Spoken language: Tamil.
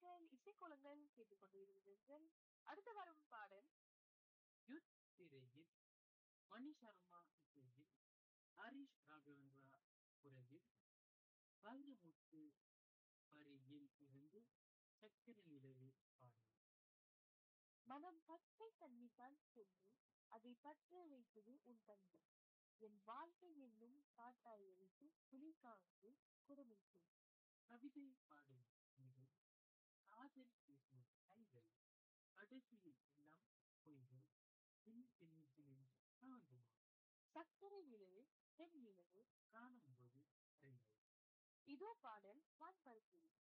நீங்கள் இசைக்குளங்கள் கேட்டுக்கொண்டிருக்கிறீர்கள் அடுத்து வரும் பாடல் யுத் திரையில் மணி சர்மா இசையில் ஹரிஷ் ராகவேந்திரா குரலில் வைரமுத்து வரியில் இருந்து சக்கர நிலவு பாடல் மனம் பச்சை தண்ணி தான் சொல்லி அதை பற்ற வைத்தது உன் தந்தை என் வாழ்க்கை என்னும் காட்டாய் எரித்து புலி காந்து குடுமித்து கவிதை பாடும் நீங்கள் காதல் பேசும் கைகள் கடைசியில் எல்லாம் பொய்கள் பின் பின்னிட்டு நின்று தாங்குமா சக்கரை நிலவு பெண் நிலவு காணும்போது அறிந்தது இதோ பாடல் வான்பரப்பில்